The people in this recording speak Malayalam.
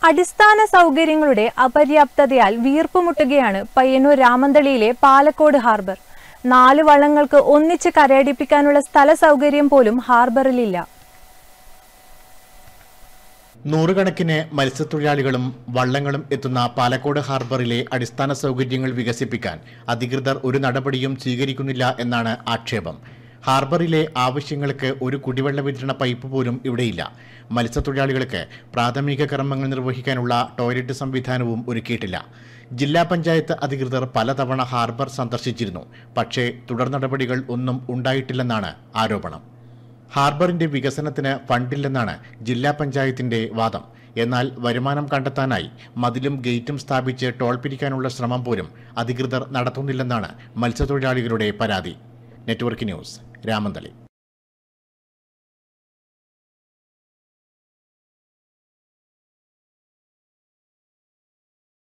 അടിസ്ഥാന സൗകര്യങ്ങളുടെ അപര്യാപ്തതയാൽ വീർപ്പുമുട്ടുകയാണ് പയ്യന്നൂർ രാമന്തളിയിലെ പാലക്കോട് ഹാർബർ നാല് വള്ളങ്ങൾക്ക് ഒന്നിച്ച് കരയടിപ്പിക്കാനുള്ള സ്ഥല സൗകര്യം പോലും ഹാർബറിലില്ല നൂറുകണക്കിന് മത്സ്യത്തൊഴിലാളികളും വള്ളങ്ങളും എത്തുന്ന പാലക്കോട് ഹാർബറിലെ അടിസ്ഥാന സൗകര്യങ്ങൾ വികസിപ്പിക്കാൻ അധികൃതർ ഒരു നടപടിയും സ്വീകരിക്കുന്നില്ല എന്നാണ് ആക്ഷേപം ഹാർബറിലെ ആവശ്യങ്ങൾക്ക് ഒരു കുടിവെള്ള വിതരണ പൈപ്പ് പോലും ഇവിടെയില്ല മത്സ്യത്തൊഴിലാളികൾക്ക് പ്രാഥമിക കർമ്മങ്ങൾ നിർവഹിക്കാനുള്ള ടോയ്ലറ്റ് സംവിധാനവും ഒരുക്കിയിട്ടില്ല ജില്ലാ പഞ്ചായത്ത് അധികൃതർ പലതവണ ഹാർബർ സന്ദർശിച്ചിരുന്നു പക്ഷേ തുടർ നടപടികൾ ഒന്നും ഉണ്ടായിട്ടില്ലെന്നാണ് ആരോപണം ഹാർബറിന്റെ വികസനത്തിന് ഫണ്ടില്ലെന്നാണ് ജില്ലാ പഞ്ചായത്തിന്റെ വാദം എന്നാൽ വരുമാനം കണ്ടെത്താനായി മതിലും ഗേറ്റും സ്ഥാപിച്ച് ടോൾ പിരിക്കാനുള്ള ശ്രമം പോലും അധികൃതർ നടത്തുന്നില്ലെന്നാണ് മത്സ്യത്തൊഴിലാളികളുടെ പരാതി നെറ്റ്വർക്ക് ന്യൂസ് രാമന്തളി